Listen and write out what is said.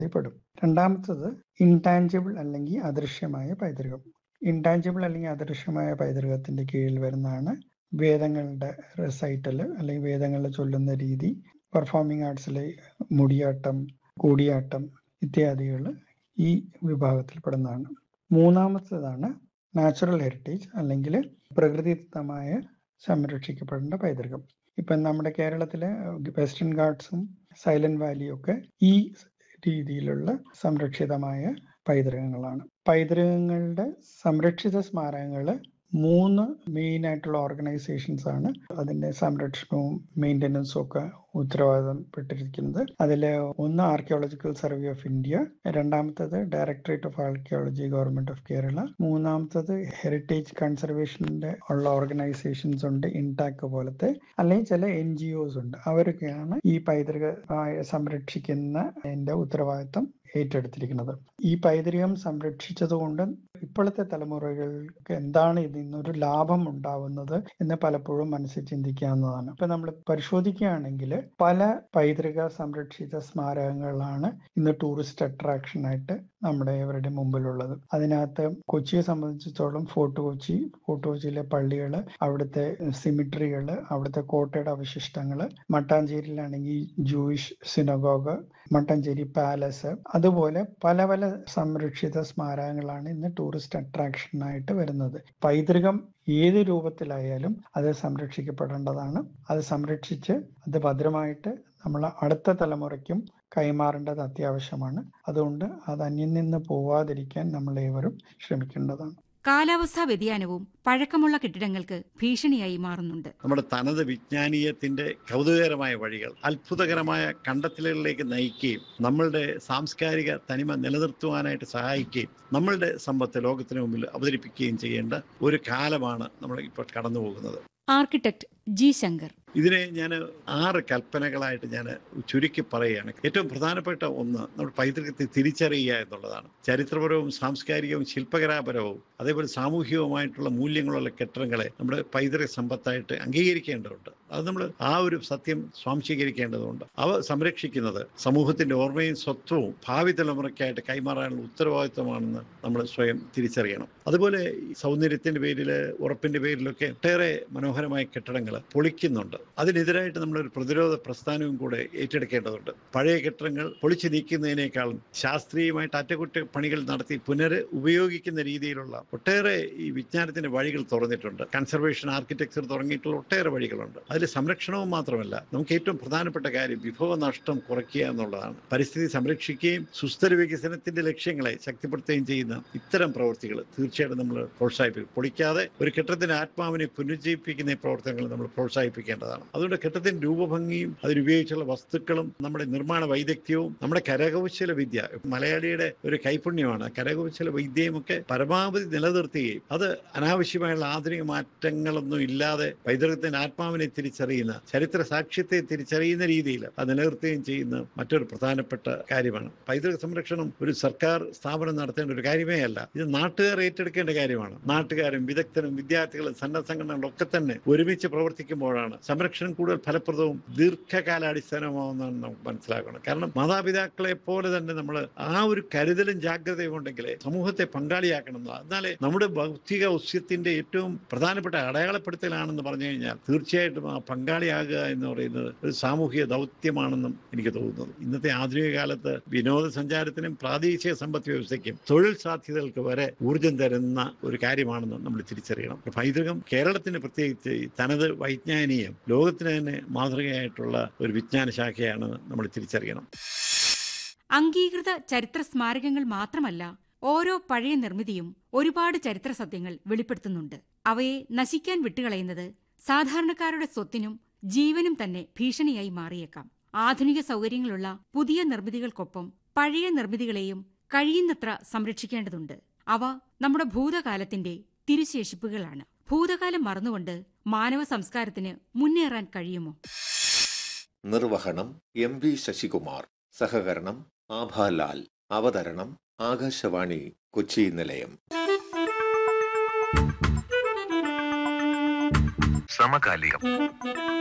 പെടും രണ്ടാമത്തത് ഇൻടാഞ്ചിബിൾ അല്ലെങ്കിൽ അദൃശ്യമായ പൈതൃകം ഇൻടാഞ്ചിബിൾ അല്ലെങ്കിൽ അദൃശ്യമായ പൈതൃകത്തിന്റെ കീഴിൽ വരുന്നതാണ് വേദങ്ങളുടെ റെസൈറ്റൽ അല്ലെങ്കിൽ വേദങ്ങൾ ചൊല്ലുന്ന രീതി പെർഫോമിംഗ് ആർട്സിലെ മുടിയാട്ടം കൂടിയാട്ടം ഇത്യാദികൾ ഈ വിഭാഗത്തിൽ പെടുന്നതാണ് മൂന്നാമത്തേതാണ് നാച്ചുറൽ ഹെറിറ്റേജ് അല്ലെങ്കിൽ പ്രകൃതിദത്തമായ സംരക്ഷിക്കപ്പെടേണ്ട പൈതൃകം ഇപ്പം നമ്മുടെ കേരളത്തിലെ വെസ്റ്റേൺ ഗാർഡ്സും സൈലന്റ് വാലിയും ഒക്കെ ഈ രീതിയിലുള്ള സംരക്ഷിതമായ പൈതൃകങ്ങളാണ് പൈതൃകങ്ങളുടെ സംരക്ഷിത സ്മാരകങ്ങൾ മൂന്ന് മെയിൻ ആയിട്ടുള്ള ഓർഗനൈസേഷൻസ് ആണ് അതിന്റെ സംരക്ഷണവും മെയിൻ്റനൻസും ഒക്കെ ഉത്തരവാദിത്തപ്പെട്ടിരിക്കുന്നത് അതിൽ ഒന്ന് ആർക്കിയോളജിക്കൽ സർവേ ഓഫ് ഇന്ത്യ രണ്ടാമത്തത് directorate of archaeology government of Kerala മൂന്നാമത്തത് ഹെറിറ്റേജ് കൺസർവേഷന്റെ ഉള്ള ഓർഗനൈസേഷൻസ് ഉണ്ട് ഇൻടാക്ക് പോലത്തെ അല്ലെങ്കിൽ ചില എൻ ജി ഒസ് ഉണ്ട് അവരൊക്കെയാണ് ഈ പൈതൃക സംരക്ഷിക്കുന്ന എന്റെ ഉത്തരവാദിത്തം ഏറ്റെടുത്തിരിക്കുന്നത് ഈ പൈതൃകം സംരക്ഷിച്ചതുകൊണ്ട് ഇപ്പോഴത്തെ തലമുറകൾക്ക് എന്താണ് ഇതിൽ നിന്നൊരു ലാഭം ഉണ്ടാവുന്നത് എന്ന് പലപ്പോഴും മനസ്സിൽ ചിന്തിക്കാവുന്നതാണ് ഇപ്പൊ നമ്മൾ പരിശോധിക്കുകയാണെങ്കിൽ പല പൈതൃക സംരക്ഷിത സ്മാരകങ്ങളാണ് ഇന്ന് ടൂറിസ്റ്റ് അട്രാക്ഷൻ ആയിട്ട് നമ്മുടെ ഇവരുടെ മുമ്പിലുള്ളത് അതിനകത്ത് കൊച്ചിയെ സംബന്ധിച്ചിടത്തോളം ഫോർട്ട് കൊച്ചി ഫോർട്ട് കൊച്ചിയിലെ പള്ളികൾ അവിടുത്തെ സിമിട്രികൾ അവിടുത്തെ കോട്ടയുടെ അവശിഷ്ടങ്ങൾ മട്ടാഞ്ചേരിയിലാണെങ്കിൽ ജൂയിഷ് സിനഗോഗ് മട്ടാഞ്ചേരി പാലസ് അതുപോലെ പല പല സംരക്ഷിത സ്മാരകങ്ങളാണ് ഇന്ന് ടൂറിസ്റ്റ് അട്രാക്ഷനായിട്ട് വരുന്നത് പൈതൃകം ഏത് രൂപത്തിലായാലും അത് സംരക്ഷിക്കപ്പെടേണ്ടതാണ് അത് സംരക്ഷിച്ച് അത് ഭദ്രമായിട്ട് നമ്മൾ അടുത്ത തലമുറയ്ക്കും കൈമാറേണ്ടത് അത്യാവശ്യമാണ് അതുകൊണ്ട് അത് അന്യം നിന്ന് പോവാതിരിക്കാൻ നമ്മൾ ഏവരും ശ്രമിക്കേണ്ടതാണ് കാലാവസ്ഥാ വ്യതിയാനവും പഴക്കമുള്ള കെട്ടിടങ്ങൾക്ക് ഭീഷണിയായി മാറുന്നുണ്ട് നമ്മുടെ തനത് വിജ്ഞാനീയത്തിന്റെ കൗതുകകരമായ വഴികൾ അത്ഭുതകരമായ കണ്ടെത്തലുകളിലേക്ക് നയിക്കുകയും നമ്മളുടെ സാംസ്കാരിക തനിമ നിലനിർത്തുവാനായിട്ട് സഹായിക്കുകയും നമ്മളുടെ സമ്പത്ത് ലോകത്തിന് മുമ്പിൽ അവതരിപ്പിക്കുകയും ചെയ്യേണ്ട ഒരു കാലമാണ് നമ്മൾ ഇപ്പോൾ കടന്നു പോകുന്നത് ആർക്കിടെക്ട് ജി ശങ്കർ ഇതിനെ ഞാൻ ആറ് കൽപ്പനകളായിട്ട് ഞാൻ ചുരുക്കി പറയുകയാണ് ഏറ്റവും പ്രധാനപ്പെട്ട ഒന്ന് നമ്മുടെ പൈതൃകത്തെ തിരിച്ചറിയുക എന്നുള്ളതാണ് ചരിത്രപരവും സാംസ്കാരികവും ശില്പകലാപരവും അതേപോലെ സാമൂഹികവുമായിട്ടുള്ള മൂല്യങ്ങളുള്ള കെട്ടിടങ്ങളെ നമ്മുടെ പൈതൃക സമ്പത്തായിട്ട് അംഗീകരിക്കേണ്ടതുണ്ട് അത് നമ്മൾ ആ ഒരു സത്യം സ്വാംശീകരിക്കേണ്ടതുണ്ട് അവ സംരക്ഷിക്കുന്നത് സമൂഹത്തിന്റെ ഓർമ്മയും സ്വത്വവും ഭാവി തലമുറയ്ക്കായിട്ട് കൈമാറാനുള്ള ഉത്തരവാദിത്വമാണെന്ന് നമ്മൾ സ്വയം തിരിച്ചറിയണം അതുപോലെ സൗന്ദര്യത്തിന്റെ പേരിൽ ഉറപ്പിന്റെ പേരിലൊക്കെ ഒട്ടേറെ മനോഹരമായ കെട്ടിടങ്ങൾ പൊളിക്കുന്നുണ്ട് അതിനെതിരായിട്ട് നമ്മളൊരു പ്രതിരോധ പ്രസ്ഥാനവും കൂടെ ഏറ്റെടുക്കേണ്ടതുണ്ട് പഴയ കെട്ടിടങ്ങൾ പൊളിച്ചു നീക്കുന്നതിനേക്കാളും ശാസ്ത്രീയമായിട്ട് അറ്റകുറ്റപ്പണികൾ നടത്തി പുനർ ഉപയോഗിക്കുന്ന രീതിയിലുള്ള ഒട്ടേറെ ഈ വിജ്ഞാനത്തിന്റെ വഴികൾ തുറന്നിട്ടുണ്ട് കൺസർവേഷൻ ആർക്കിടെക്ചർ തുടങ്ങിയിട്ടുള്ള ഒട്ടേറെ വഴികളുണ്ട് അതിൽ സംരക്ഷണവും മാത്രമല്ല നമുക്ക് ഏറ്റവും പ്രധാനപ്പെട്ട കാര്യം വിഭവ നഷ്ടം കുറയ്ക്കുക എന്നുള്ളതാണ് പരിസ്ഥിതി സംരക്ഷിക്കുകയും സുസ്ഥിര വികസനത്തിന്റെ ലക്ഷ്യങ്ങളെ ശക്തിപ്പെടുത്തുകയും ചെയ്യുന്ന ഇത്തരം പ്രവൃത്തികൾ തീർച്ചയായിട്ടും നമ്മൾ പ്രോത്സാഹിപ്പിക്കും പൊളിക്കാതെ ഒരു കെട്ടിടത്തിന്റെ ആത്മാവിനെ പുനരുജ്ജീവിപ്പിക്കുന്ന പ്രവർത്തനങ്ങൾ നമ്മൾ പ്രോത്സാഹിപ്പിക്കേണ്ടതാണ് അതുകൊണ്ട് കെട്ടിടത്തിന്റെ രൂപഭംഗിയും അതിലുപയോഗിച്ചുള്ള വസ്തുക്കളും നമ്മുടെ നിർമ്മാണ വൈദഗ്ധ്യവും നമ്മുടെ കരകൗശല വിദ്യ മലയാളിയുടെ ഒരു കൈപുണ്യമാണ് കരകൗശല വിദ്യയും ഒക്കെ പരമാവധി നിലനിർത്തുകയും അത് അനാവശ്യമായുള്ള ആധുനിക മാറ്റങ്ങളൊന്നും ഇല്ലാതെ പൈതൃകത്തിന്റെ ആത്മാവിനെ തിരിച്ചറിയുന്ന ചരിത്ര സാക്ഷ്യത്തെ തിരിച്ചറിയുന്ന രീതിയിൽ അത് നിലനിർത്തുകയും ചെയ്യുന്ന മറ്റൊരു പ്രധാനപ്പെട്ട കാര്യമാണ് പൈതൃക സംരക്ഷണം ഒരു സർക്കാർ സ്ഥാപനം നടത്തേണ്ട ഒരു കാര്യമേ അല്ല ഇത് നാട്ടുകാർ ഏറ്റെടുക്കേണ്ട കാര്യമാണ് നാട്ടുകാരും വിദഗ്ധരും വിദ്യാർത്ഥികളും സന്നദ്ധ സംഘടനകളും ഒക്കെ തന്നെ ഒരുമിച്ച് പ്രവർത്തിക്കുമ്പോഴാണ് സംരക്ഷണം കൂടുതൽ ഫലപ്രദവും ദീർഘകാലാടിസ്ഥാനമാവുന്നതാണ് നമുക്ക് മനസ്സിലാക്കണം കാരണം മാതാപിതാക്കളെ പോലെ തന്നെ നമ്മൾ ആ ഒരു കരുതലും ജാഗ്രതയും ഉണ്ടെങ്കിലേ സമൂഹത്തെ പങ്കാളിയാക്കണം എന്നാലേ നമ്മുടെ ഭൗതിക ഔസ്യത്തിന്റെ ഏറ്റവും പ്രധാനപ്പെട്ട അടയാളപ്പെടുത്തലാണെന്ന് പറഞ്ഞു കഴിഞ്ഞാൽ തീർച്ചയായിട്ടും ആ പങ്കാളിയാകുക എന്ന് പറയുന്നത് ഒരു സാമൂഹിക ദൗത്യമാണെന്നും എനിക്ക് തോന്നുന്നത് ഇന്നത്തെ ആധുനിക കാലത്ത് വിനോദസഞ്ചാരത്തിനും പ്രാദേശിക സമ്പദ് വ്യവസ്ഥയ്ക്കും തൊഴിൽ സാധ്യതകൾക്ക് വരെ ഊർജം തരുന്ന ഒരു കാര്യമാണെന്ന് നമ്മൾ തിരിച്ചറിയണം പൈതൃകം കേരളത്തിന് പ്രത്യേകിച്ച് തനത് വൈജ്ഞാനികം ലോകത്തിന് തന്നെ മാതൃകയായിട്ടുള്ള ഒരു വിജ്ഞാന ശാഖയാണ് നമ്മൾ തിരിച്ചറിയണം അംഗീകൃത ചരിത്ര സ്മാരകങ്ങൾ മാത്രമല്ല ഓരോ പഴയ നിർമ്മിതിയും ഒരുപാട് ചരിത്ര സത്യങ്ങൾ വെളിപ്പെടുത്തുന്നുണ്ട് അവയെ നശിക്കാൻ വിട്ടുകളയുന്നത് സാധാരണക്കാരുടെ സ്വത്തിനും ജീവനും തന്നെ ഭീഷണിയായി മാറിയേക്കാം ആധുനിക സൗകര്യങ്ങളുള്ള പുതിയ നിർമ്മിതികൾക്കൊപ്പം പഴയ നിർമ്മിതികളെയും കഴിയുന്നത്ര സംരക്ഷിക്കേണ്ടതുണ്ട് അവ നമ്മുടെ ഭൂതകാലത്തിന്റെ തിരുശേഷിപ്പുകളാണ് ഭൂതകാലം മറന്നുകൊണ്ട് മാനവ സംസ്കാരത്തിന് മുന്നേറാൻ കഴിയുമോ നിർവഹണം എം വി ശശികുമാർ സഹകരണം ആഭാലാൽ അവതരണം ആകാശവാണി കൊച്ചി നിലയം സമകാലികം